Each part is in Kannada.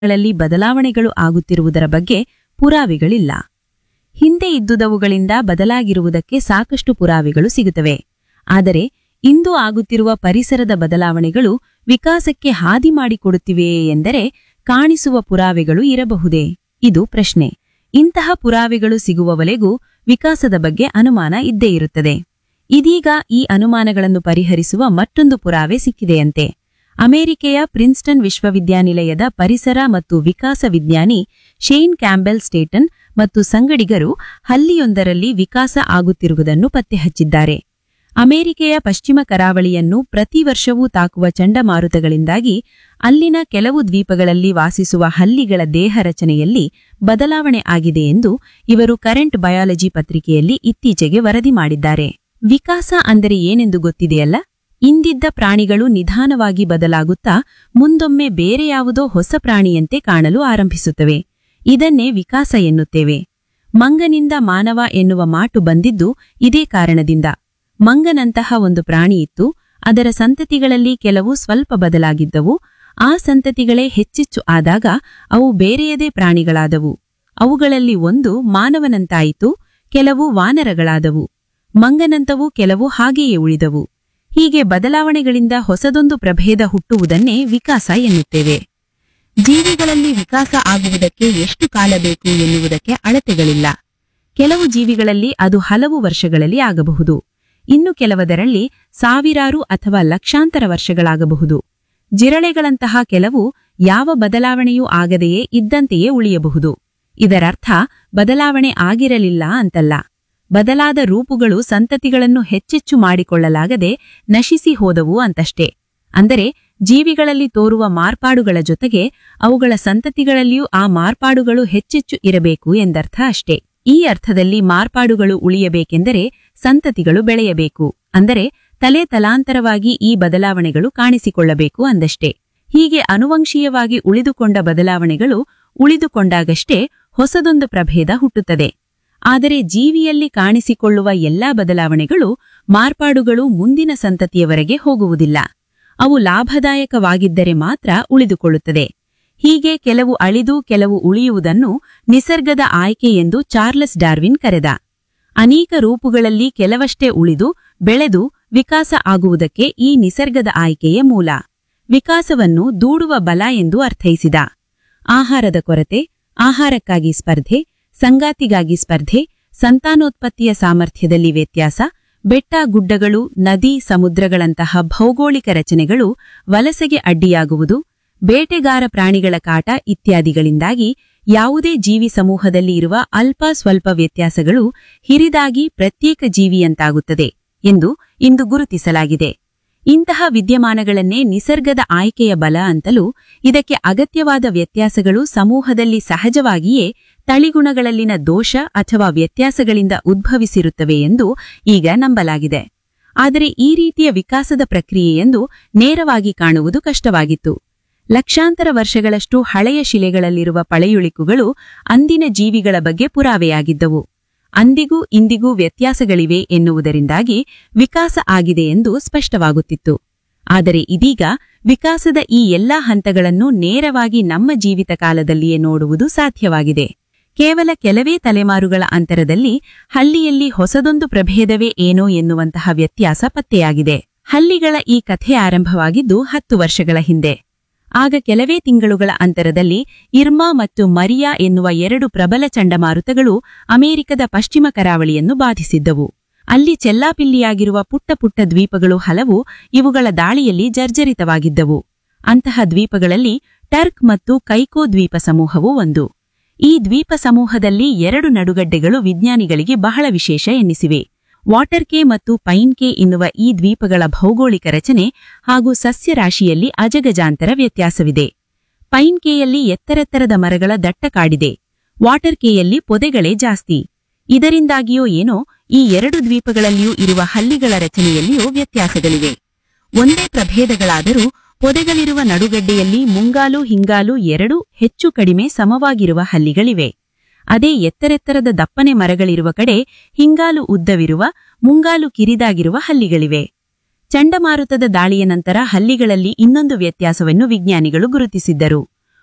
ಗಳಲ್ಲಿ ಬದಲಾವಣೆಗಳು ಆಗುತ್ತಿರುವುದರ ಬಗ್ಗೆ ಪುರಾವೆಗಳಿಲ್ಲ ಹಿಂದೆ ಇದ್ದುದವುಗಳಿಂದ ಬದಲಾಗಿರುವುದಕ್ಕೆ ಸಾಕಷ್ಟು ಪುರಾವೆಗಳು ಸಿಗುತ್ತವೆ ಆದರೆ ಇಂದು ಆಗುತ್ತಿರುವ ಪರಿಸರದ ಬದಲಾವಣೆಗಳು ವಿಕಾಸಕ್ಕೆ ಹಾದಿ ಮಾಡಿಕೊಡುತ್ತಿವೆಯೇ ಎಂದರೆ ಕಾಣಿಸುವ ಪುರಾವೆಗಳು ಇರಬಹುದೇ ಇದು ಪ್ರಶ್ನೆ ಇಂತಹ ಪುರಾವೆಗಳು ಸಿಗುವವರೆಗೂ ವಿಕಾಸದ ಬಗ್ಗೆ ಅನುಮಾನ ಇದ್ದೇ ಇರುತ್ತದೆ ಇದೀಗ ಈ ಅನುಮಾನಗಳನ್ನು ಪರಿಹರಿಸುವ ಮತ್ತೊಂದು ಪುರಾವೆ ಸಿಕ್ಕಿದೆಯಂತೆ ಅಮೆರಿಕೆಯ ಪ್ರಿನ್ಸ್ಟನ್ ವಿಶ್ವವಿದ್ಯಾನಿಲಯದ ಪರಿಸರ ಮತ್ತು ವಿಕಾಸ ವಿಜ್ಞಾನಿ ಶೇನ್ ಕ್ಯಾಂಬೆಲ್ ಸ್ಟೇಟನ್ ಮತ್ತು ಸಂಗಡಿಗರು ಹಲ್ಲಿಯೊಂದರಲ್ಲಿ ವಿಕಾಸ ಆಗುತ್ತಿರುವುದನ್ನು ಪತ್ತೆಹಚ್ಚಿದ್ದಾರೆ ಅಮೆರಿಕೆಯ ಪಶ್ಚಿಮ ಕರಾವಳಿಯನ್ನು ಪ್ರತಿ ವರ್ಷವೂ ತಾಕುವ ಚಂಡಮಾರುತಗಳಿಂದಾಗಿ ಅಲ್ಲಿನ ಕೆಲವು ದ್ವೀಪಗಳಲ್ಲಿ ವಾಸಿಸುವ ಹಲ್ಲಿಗಳ ದೇಹ ರಚನೆಯಲ್ಲಿ ಬದಲಾವಣೆ ಆಗಿದೆ ಎಂದು ಇವರು ಕರೆಂಟ್ ಬಯಾಲಜಿ ಪತ್ರಿಕೆಯಲ್ಲಿ ಇತ್ತೀಚೆಗೆ ವರದಿ ಮಾಡಿದ್ದಾರೆ ವಿಕಾಸ ಅಂದರೆ ಏನೆಂದು ಗೊತ್ತಿದೆಯಲ್ಲ ಇಂದಿದ್ದ ಪ್ರಾಣಿಗಳು ನಿಧಾನವಾಗಿ ಬದಲಾಗುತ್ತಾ ಮುಂದೊಮ್ಮೆ ಬೇರೆ ಯಾವುದೋ ಹೊಸ ಪ್ರಾಣಿಯಂತೆ ಕಾಣಲು ಆರಂಭಿಸುತ್ತವೆ ಇದನ್ನೇ ವಿಕಾಸ ಎನ್ನುತ್ತೇವೆ ಮಂಗನಿಂದ ಮಾನವ ಎನ್ನುವ ಮಾಟು ಬಂದಿದ್ದು ಇದೇ ಕಾರಣದಿಂದ ಮಂಗನಂತಹ ಒಂದು ಪ್ರಾಣಿ ಇತ್ತು ಅದರ ಸಂತತಿಗಳಲ್ಲಿ ಕೆಲವು ಸ್ವಲ್ಪ ಬದಲಾಗಿದ್ದವು ಆ ಸಂತತಿಗಳೇ ಹೆಚ್ಚೆಚ್ಚು ಆದಾಗ ಅವು ಬೇರೆಯದೇ ಪ್ರಾಣಿಗಳಾದವು ಅವುಗಳಲ್ಲಿ ಒಂದು ಮಾನವನಂತಾಯಿತು ಕೆಲವು ವಾನರಗಳಾದವು ಮಂಗನಂತವು ಕೆಲವು ಹಾಗೆಯೇ ಉಳಿದವು ಹೀಗೆ ಬದಲಾವಣೆಗಳಿಂದ ಹೊಸದೊಂದು ಪ್ರಭೇದ ಹುಟ್ಟುವುದನ್ನೇ ವಿಕಾಸ ಎನ್ನುತ್ತೇವೆ ಜೀವಿಗಳಲ್ಲಿ ವಿಕಾಸ ಆಗುವುದಕ್ಕೆ ಎಷ್ಟು ಕಾಲ ಬೇಕು ಎನ್ನುವುದಕ್ಕೆ ಅಳತೆಗಳಿಲ್ಲ ಕೆಲವು ಜೀವಿಗಳಲ್ಲಿ ಅದು ಹಲವು ವರ್ಷಗಳಲ್ಲಿ ಆಗಬಹುದು ಇನ್ನು ಕೆಲವದರಲ್ಲಿ ಸಾವಿರಾರು ಅಥವಾ ಲಕ್ಷಾಂತರ ವರ್ಷಗಳಾಗಬಹುದು ಜಿರಳೆಗಳಂತಹ ಕೆಲವು ಯಾವ ಬದಲಾವಣೆಯೂ ಆಗದೆಯೇ ಇದ್ದಂತೆಯೇ ಉಳಿಯಬಹುದು ಇದರರ್ಥ ಬದಲಾವಣೆ ಆಗಿರಲಿಲ್ಲ ಅಂತಲ್ಲ ಬದಲಾದ ರೂಪುಗಳು ಸಂತತಿಗಳನ್ನು ಹೆಚ್ಚೆಚ್ಚು ಮಾಡಿಕೊಳ್ಳಲಾಗದೆ ನಶಿಸಿ ಹೋದವು ಅಂತಷ್ಟೇ ಅಂದರೆ ಜೀವಿಗಳಲ್ಲಿ ತೋರುವ ಮಾರ್ಪಾಡುಗಳ ಜೊತೆಗೆ ಅವುಗಳ ಸಂತತಿಗಳಲ್ಲಿಯೂ ಆ ಮಾರ್ಪಾಡುಗಳು ಹೆಚ್ಚೆಚ್ಚು ಇರಬೇಕು ಎಂದರ್ಥ ಅಷ್ಟೇ ಈ ಅರ್ಥದಲ್ಲಿ ಮಾರ್ಪಾಡುಗಳು ಉಳಿಯಬೇಕೆಂದರೆ ಸಂತತಿಗಳು ಬೆಳೆಯಬೇಕು ಅಂದರೆ ತಲೆ ತಲಾಂತರವಾಗಿ ಈ ಬದಲಾವಣೆಗಳು ಕಾಣಿಸಿಕೊಳ್ಳಬೇಕು ಅಂದಷ್ಟೇ ಹೀಗೆ ಅನುವಂಶೀಯವಾಗಿ ಉಳಿದುಕೊಂಡ ಬದಲಾವಣೆಗಳು ಉಳಿದುಕೊಂಡಾಗಷ್ಟೇ ಹೊಸದೊಂದು ಪ್ರಭೇದ ಹುಟ್ಟುತ್ತದೆ ಆದರೆ ಜೀವಿಯಲ್ಲಿ ಕಾಣಿಸಿಕೊಳ್ಳುವ ಎಲ್ಲಾ ಬದಲಾವಣೆಗಳು ಮಾರ್ಪಾಡುಗಳು ಮುಂದಿನ ಸಂತತಿಯವರೆಗೆ ಹೋಗುವುದಿಲ್ಲ ಅವು ಲಾಭದಾಯಕವಾಗಿದ್ದರೆ ಮಾತ್ರ ಉಳಿದುಕೊಳ್ಳುತ್ತದೆ ಹೀಗೆ ಕೆಲವು ಅಳಿದು ಕೆಲವು ಉಳಿಯುವುದನ್ನು ನಿಸರ್ಗದ ಆಯ್ಕೆ ಎಂದು ಚಾರ್ಲಸ್ ಡಾರ್ವಿನ್ ಕರೆದ ಅನೇಕ ರೂಪುಗಳಲ್ಲಿ ಕೆಲವಷ್ಟೇ ಉಳಿದು ಬೆಳೆದು ವಿಕಾಸ ಆಗುವುದಕ್ಕೆ ಈ ನಿಸರ್ಗದ ಆಯ್ಕೆಯೇ ಮೂಲ ವಿಕಾಸವನ್ನು ದೂಡುವ ಬಲ ಎಂದು ಅರ್ಥೈಸಿದ ಆಹಾರದ ಕೊರತೆ ಆಹಾರಕ್ಕಾಗಿ ಸ್ಪರ್ಧೆ ಸಂಗಾತಿಗಾಗಿ ಸ್ಪರ್ಧೆ ಸಂತಾನೋತ್ಪತ್ತಿಯ ಸಾಮರ್ಥ್ಯದಲ್ಲಿ ವ್ಯತ್ಯಾಸ ಬೆಟ್ಟ ಗುಡ್ಡಗಳು ನದಿ ಸಮುದ್ರಗಳಂತಹ ಭೌಗೋಳಿಕ ರಚನೆಗಳು ವಲಸೆಗೆ ಅಡ್ಡಿಯಾಗುವುದು ಬೇಟೆಗಾರ ಪ್ರಾಣಿಗಳ ಕಾಟ ಇತ್ಯಾದಿಗಳಿಂದಾಗಿ ಯಾವುದೇ ಜೀವಿ ಸಮೂಹದಲ್ಲಿ ಇರುವ ಅಲ್ಪ ಸ್ವಲ್ಪ ವ್ಯತ್ಯಾಸಗಳು ಹಿರಿದಾಗಿ ಪ್ರತ್ಯೇಕ ಜೀವಿಯಂತಾಗುತ್ತದೆ ಎಂದು ಇಂದು ಗುರುತಿಸಲಾಗಿದೆ ಇಂತಹ ವಿದ್ಯಮಾನಗಳನ್ನೇ ನಿಸರ್ಗದ ಆಯ್ಕೆಯ ಬಲ ಅಂತಲೂ ಇದಕ್ಕೆ ಅಗತ್ಯವಾದ ವ್ಯತ್ಯಾಸಗಳು ಸಮೂಹದಲ್ಲಿ ಸಹಜವಾಗಿಯೇ ತಳಿಗುಣಗಳಲ್ಲಿನ ದೋಷ ಅಥವಾ ವ್ಯತ್ಯಾಸಗಳಿಂದ ಉದ್ಭವಿಸಿರುತ್ತವೆ ಎಂದು ಈಗ ನಂಬಲಾಗಿದೆ ಆದರೆ ಈ ರೀತಿಯ ವಿಕಾಸದ ಪ್ರಕ್ರಿಯೆಯೆಂದು ನೇರವಾಗಿ ಕಾಣುವುದು ಕಷ್ಟವಾಗಿತ್ತು ಲಕ್ಷಾಂತರ ವರ್ಷಗಳಷ್ಟು ಹಳೆಯ ಶಿಲೆಗಳಲ್ಲಿರುವ ಪಳೆಯುಳಿಕುಗಳು ಅಂದಿನ ಜೀವಿಗಳ ಬಗ್ಗೆ ಪುರಾವೆಯಾಗಿದ್ದವು ಅಂದಿಗೂ ಇಂದಿಗೂ ವ್ಯತ್ಯಾಸಗಳಿವೆ ಎನ್ನುವುದರಿಂದಾಗಿ ವಿಕಾಸ ಆಗಿದೆ ಎಂದು ಸ್ಪಷ್ಟವಾಗುತ್ತಿತ್ತು ಆದರೆ ಇದೀಗ ವಿಕಾಸದ ಈ ಎಲ್ಲಾ ಹಂತಗಳನ್ನು ನೇರವಾಗಿ ನಮ್ಮ ಜೀವಿತ ಕಾಲದಲ್ಲಿಯೇ ನೋಡುವುದು ಸಾಧ್ಯವಾಗಿದೆ ಕೇವಲ ಕೆಲವೇ ತಲೆಮಾರುಗಳ ಅಂತರದಲ್ಲಿ ಹಳ್ಳಿಯಲ್ಲಿ ಹೊಸದೊಂದು ಪ್ರಭೇದವೇ ಏನೋ ಎನ್ನುವಂತಹ ವ್ಯತ್ಯಾಸ ಪತ್ತೆಯಾಗಿದೆ ಹಳ್ಳಿಗಳ ಈ ಕಥೆ ಆರಂಭವಾಗಿದ್ದು ಹತ್ತು ವರ್ಷಗಳ ಹಿಂದೆ ಆಗ ಕೆಲವೇ ತಿಂಗಳುಗಳ ಅಂತರದಲ್ಲಿ ಇರ್ಮಾ ಮತ್ತು ಮರಿಯಾ ಎನ್ನುವ ಎರಡು ಪ್ರಬಲ ಚಂಡಮಾರುತಗಳು ಅಮೆರಿಕದ ಪಶ್ಚಿಮ ಕರಾವಳಿಯನ್ನು ಬಾಧಿಸಿದ್ದವು ಅಲ್ಲಿ ಚೆಲ್ಲಾಪಿಲ್ಲಿಯಾಗಿರುವ ಪುಟ್ಟ ಪುಟ್ಟ ದ್ವೀಪಗಳು ಹಲವು ಇವುಗಳ ದಾಳಿಯಲ್ಲಿ ಜರ್ಜರಿತವಾಗಿದ್ದವು ಅಂತಹ ದ್ವೀಪಗಳಲ್ಲಿ ಟರ್ಕ್ ಮತ್ತು ಕೈಕೋ ದ್ವೀಪ ಸಮೂಹವು ಒಂದು ಈ ದ್ವೀಪ ಸಮೂಹದಲ್ಲಿ ಎರಡು ನಡುಗಡ್ಡೆಗಳು ವಿಜ್ಞಾನಿಗಳಿಗೆ ಬಹಳ ವಿಶೇಷ ಎನ್ನಿಸಿವೆ ವಾಟರ್ ಕೆ ಮತ್ತು ಪೈನ್ ಕೆ ಎನ್ನುವ ಈ ದ್ವೀಪಗಳ ಭೌಗೋಳಿಕ ರಚನೆ ಹಾಗೂ ಸಸ್ಯರಾಶಿಯಲ್ಲಿ ಅಜಗಜಾಂತರ ವ್ಯತ್ಯಾಸವಿದೆ ಪೈನ್ ಕೆಯಲ್ಲಿ ಎತ್ತರೆತ್ತರದ ಮರಗಳ ದಟ್ಟ ಕಾಡಿದೆ ವಾಟರ್ ಕೆಯಲ್ಲಿ ಪೊದೆಗಳೇ ಜಾಸ್ತಿ ಇದರಿಂದಾಗಿಯೋ ಏನೋ ಈ ಎರಡು ದ್ವೀಪಗಳಲ್ಲಿಯೂ ಇರುವ ಹಲ್ಲಿಗಳ ರಚನೆಯಲ್ಲಿಯೂ ವ್ಯತ್ಯಾಸಗಳಿವೆ ಒಂದೇ ಪ್ರಭೇದಗಳಾದರೂ ಪೊದೆಗಳಿರುವ ನಡುಗಡ್ಡೆಯಲ್ಲಿ ಮುಂಗಾಲು ಹಿಂಗಾಲು ಎರಡೂ ಹೆಚ್ಚು ಕಡಿಮೆ ಸಮವಾಗಿರುವ ಹಲ್ಲಿಗಳಿವೆ ಅದೇ ಎತ್ತರೆತ್ತರದ ದಪ್ಪನೆ ಮರಗಳಿರುವ ಕಡೆ ಹಿಂಗಾಲು ಉದ್ದವಿರುವ ಮುಂಗಾಲು ಕಿರಿದಾಗಿರುವ ಹಲ್ಲಿಗಳಿವೆ ಚಂಡಮಾರುತದ ದಾಳಿಯ ನಂತರ ಹಲ್ಲಿಗಳಲ್ಲಿ ಇನ್ನೊಂದು ವ್ಯತ್ಯಾಸವನ್ನು ವಿಜ್ಞಾನಿಗಳು ಗುರುತಿಸಿದ್ದರು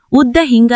ಉದ್ದ ಹಿಂಗ